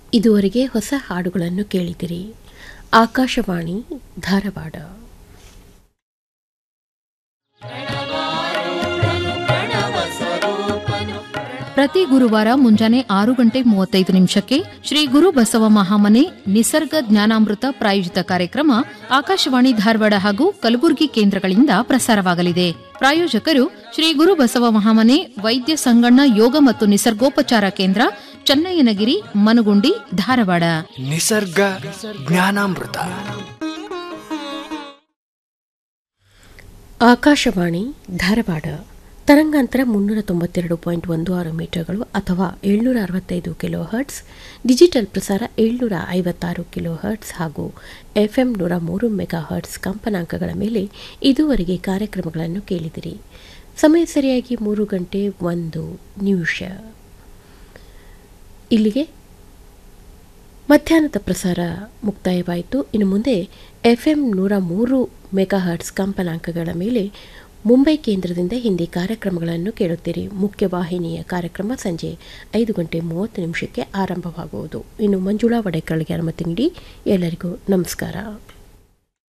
ಇದುವರೆಗೆ ಹೊಸ ಹಾಡುಗಳನ್ನು ಕೇಳಿದಿರಿ ಆಕಾಶವಾಣಿ ಧಾರವಾಡ ಪ್ರತಿ ಗುರುವಾರ ಮುಂಜಾನೆ ಆರು ಗಂಟೆ ಮೂವತ್ತೈದು ನಿಮಿಷಕ್ಕೆ ಶ್ರೀ ಗುರು ಬಸವ ಮಹಾಮನೆ ನಿಸರ್ಗ ಜ್ಞಾನಾಮೃತ ಪ್ರಾಯೋಜಿತ ಕಾರ್ಯಕ್ರಮ ಆಕಾಶವಾಣಿ ಧಾರವಾಡ ಹಾಗೂ ಕಲಬುರಗಿ ಕೇಂದ್ರಗಳಿಂದ ಪ್ರಸಾರವಾಗಲಿದೆ ಪ್ರಾಯೋಜಕರು ಶ್ರೀ ಗುರು ಬಸವ ಮಹಾಮನೆ ವೈದ್ಯ ಸಂಗಣ್ಣ ಯೋಗ ಮತ್ತು ನಿಸರ್ಗೋಪಚಾರ ಕೇಂದ್ರ ಚನ್ನಯ್ಯನಗಿರಿ ಮನುಗುಂಡಿ ಧಾರವಾಡ ನಿಸರ್ಗ ಜ್ಞಾನಾಮೃತ ಆಕಾಶವಾಣಿ ಧಾರವಾಡ ತರಂಗಾಂತರ ಮುನ್ನೂರ ತೊಂಬತ್ತೆರಡು ಪಾಯಿಂಟ್ ಒಂದು ಆರು ಮೀಟರ್ಗಳು ಅಥವಾ ಏಳ್ನೂರ ಅರವತ್ತೈದು ಕಿಲೋ ಹರ್ಟ್ಸ್ ಡಿಜಿಟಲ್ ಪ್ರಸಾರ ಏಳ್ನೂರ ಐವತ್ತಾರು ಕಿಲೋ ಹರ್ಟ್ಸ್ ಹಾಗೂ ಎಫ್ಎಂ ನೂರ ಮೂರು ಮೆಗಾ ಹರ್ಟ್ಸ್ ಕಂಪನಾಂಕಗಳ ಮೇಲೆ ಇದುವರೆಗೆ ಕಾರ್ಯಕ್ರಮಗಳನ್ನು ಕೇಳಿದಿರಿ ಸಮಯ ಸರಿಯಾಗಿ ಮೂರು ಗಂಟೆ ಒಂದು ನಿಮಿಷ ಇಲ್ಲಿಗೆ ಮಧ್ಯಾಹ್ನದ ಪ್ರಸಾರ ಮುಕ್ತಾಯವಾಯಿತು ಇನ್ನು ಮುಂದೆ ಎಫ್ಎಂ ನೂರ ಮೂರು ಮೆಗಾ ಹರ್ಟ್ಸ್ ಕಂಪನಾಂಕಗಳ ಮೇಲೆ ಮುಂಬೈ ಕೇಂದ್ರದಿಂದ ಹಿಂದಿ ಕಾರ್ಯಕ್ರಮಗಳನ್ನು ಕೇಳುತ್ತೀರಿ ಮುಖ್ಯವಾಹಿನಿಯ ಕಾರ್ಯಕ್ರಮ ಸಂಜೆ ಐದು ಗಂಟೆ ಮೂವತ್ತು ನಿಮಿಷಕ್ಕೆ ಆರಂಭವಾಗುವುದು ಇನ್ನು ಮಂಜುಳಾ ವಡೇಕರ್ಗೆ ಅನುಮತಿ ನೀಡಿ ಎಲ್ಲರಿಗೂ ನಮಸ್ಕಾರ